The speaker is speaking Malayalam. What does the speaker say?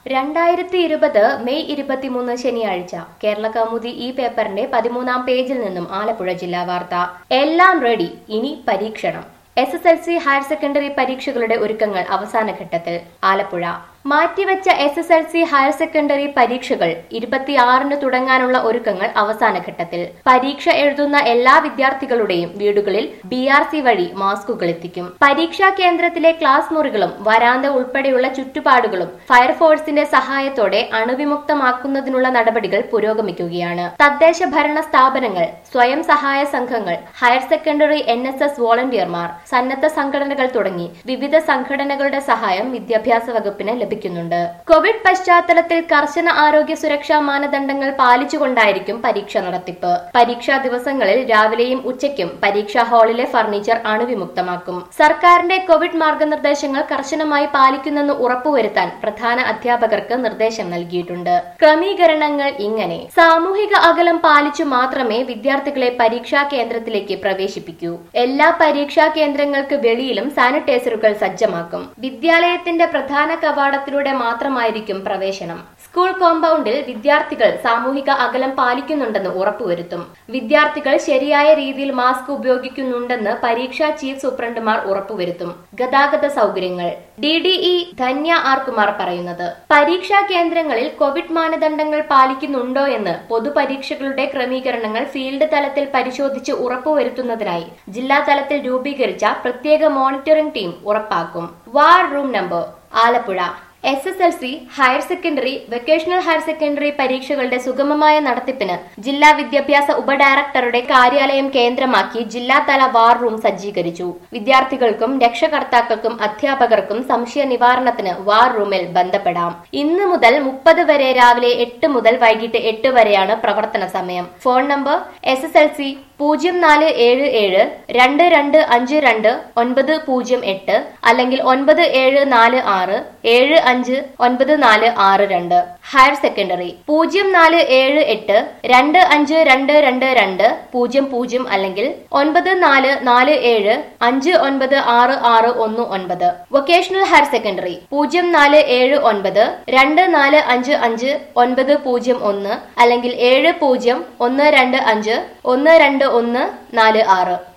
രണ്ടായിരത്തി ഇരുപത് മെയ് ഇരുപത്തിമൂന്ന് ശനിയാഴ്ച കേരള കൗമുദി ഈ പേപ്പറിന്റെ പതിമൂന്നാം പേജിൽ നിന്നും ആലപ്പുഴ ജില്ലാ വാർത്ത എല്ലാം റെഡി ഇനി പരീക്ഷണം S S L C higher secondary പരീക്ഷകളുടെ ഒരുക്കങ്ങൾ അവസാന ഘട്ടത്തിൽ ആലപ്പുഴ മാറ്റിവെച്ച S S L C higher secondary പരീക്ഷകൾ ഇരുപത്തിയാറിന് തുടങ്ങാനുള്ള ഒരുക്കങ്ങൾ അവസാന ഘട്ടത്തിൽ പരീക്ഷ എഴുതുന്ന എല്ലാ വിദ്യാർത്ഥികളുടെയും വീടുകളിൽ ബി ആർ സി വഴി മാസ്കുകൾ എത്തിക്കും പരീക്ഷാ കേന്ദ്രത്തിലെ ക്ലാസ് മുറികളും വരാന്ത ഉൾപ്പെടെയുള്ള ചുറ്റുപാടുകളും ഫയർഫോഴ്സിന്റെ സഹായത്തോടെ അണുവിമുക്തമാക്കുന്നതിനുള്ള നടപടികൾ പുരോഗമിക്കുകയാണ് തദ്ദേശ ഭരണ സ്ഥാപനങ്ങൾ സ്വയം സഹായ സംഘങ്ങൾ higher secondary N S S വോളണ്ടിയർമാർ സന്നദ്ധ സംഘടനകൾ തുടങ്ങി വിവിധ സംഘടനകളുടെ സഹായം വിദ്യാഭ്യാസ വകുപ്പിന് ലഭിക്കുന്നുണ്ട് കോവിഡ് പശ്ചാത്തലത്തിൽ കർശന ആരോഗ്യ സുരക്ഷാ മാനദണ്ഡങ്ങൾ പാലിച്ചുകൊണ്ടായിരിക്കും പരീക്ഷ നടത്തിപ്പ് പരീക്ഷാ ദിവസങ്ങളിൽ രാവിലെയും ഉച്ചയ്ക്കും പരീക്ഷാ ഹാളിലെ ഫർണിച്ചർ അണുവിമുക്തമാക്കും സർക്കാരിന്റെ കോവിഡ് മാർഗനിർദ്ദേശങ്ങൾ കർശനമായി പാലിക്കുന്നെന്ന് ഉറപ്പുവരുത്താൻ പ്രധാന അധ്യാപകർക്ക് നിർദ്ദേശം നൽകിയിട്ടുണ്ട് ക്രമീകരണങ്ങൾ ഇങ്ങനെ സാമൂഹിക അകലം പാലിച്ചു മാത്രമേ വിദ്യാർത്ഥികളെ പരീക്ഷാ കേന്ദ്രത്തിലേക്ക് പ്രവേശിപ്പിക്കൂ എല്ലാ പരീക്ഷാ കേന്ദ്രങ്ങൾക്ക് വെളിയിലും സാനിറ്റൈസറുകൾ സജ്ജമാക്കും വിദ്യാലയത്തിന്റെ പ്രധാന കവാടത്തിലൂടെ മാത്രമായിരിക്കും പ്രവേശനം സ്കൂൾ കോമ്പൗണ്ടിൽ വിദ്യാർത്ഥികൾ സാമൂഹിക അകലം പാലിക്കുന്നുണ്ടെന്ന് ഉറപ്പുവരുത്തും വിദ്യാർത്ഥികൾ ശരിയായ രീതിയിൽ മാസ്ക് ഉപയോഗിക്കുന്നുണ്ടെന്ന് പരീക്ഷാ ചീഫ് സൂപ്രണ്ടുമാർ ഉറപ്പുവരുത്തും ഗതാഗത സൗകര്യങ്ങൾ D D E Dhanya R Kumar പറയുന്നത് പരീക്ഷാ കേന്ദ്രങ്ങളിൽ കോവിഡ് മാനദണ്ഡങ്ങൾ പാലിക്കുന്നുണ്ടോ എന്ന് പൊതുപരീക്ഷകളുടെ ക്രമീകരണങ്ങൾ ഫീൽഡ് തലത്തിൽ പരിശോധിച്ച് ഉറപ്പുവരുത്തുന്നതിനായി ജില്ലാ തലത്തിൽ രൂപീകരിച്ച പ്രത്യേക മോണിറ്ററിംഗ് ടീം ഉറപ്പാക്കും war room number Alappuzha S S L C higher secondary vocational higher secondary പരീക്ഷകളുടെ സുഗമമായ നടത്തിപ്പിന് ജില്ലാ വിദ്യാഭ്യാസ ഉപഡയറക്ടറുടെ കാര്യാലയം കേന്ദ്രമാക്കി ജില്ലാതല വാർ റൂം സജ്ജീകരിച്ചു വിദ്യാർത്ഥികൾക്കും രക്ഷകർത്താക്കൾക്കും അധ്യാപകർക്കും സംശയ നിവാരണത്തിന് വാർ റൂമിൽ ബന്ധപ്പെടാം ഇന്ന് മുതൽ മുപ്പത് വരെ രാവിലെ എട്ട് മുതൽ വൈകിട്ട് എട്ട് വരെയാണ് പ്രവർത്തന സമയം phone number S S L C പൂജ്യം നാല് ഏഴ് ഏഴ് രണ്ട് രണ്ട് അഞ്ച് രണ്ട് ഒൻപത് പൂജ്യം എട്ട് അല്ലെങ്കിൽ ഒൻപത് ഏഴ് നാല് ആറ് ഏഴ് അഞ്ച് ഒൻപത് നാല് ആറ് രണ്ട് ഹയർ സെക്കൻഡറി പൂജ്യം നാല് ഏഴ് എട്ട് രണ്ട് അഞ്ച് രണ്ട് രണ്ട് രണ്ട് പൂജ്യം പൂജ്യം അല്ലെങ്കിൽ ഒൻപത് നാല് നാല് ഏഴ് അഞ്ച് ഒൻപത് ആറ് ആറ് ഒന്ന് ഒൻപത് വൊക്കേഷണൽ ഹയർ സെക്കൻഡറി പൂജ്യം നാല് ഏഴ് ഒൻപത് രണ്ട് നാല് അഞ്ച് അഞ്ച് ഒൻപത് പൂജ്യം ഒന്ന് അല്ലെങ്കിൽ ഏഴ് പൂജ്യം ഒന്ന് രണ്ട് അഞ്ച് ഒന്ന് രണ്ട് ഒന്ന് നാല് ആറ്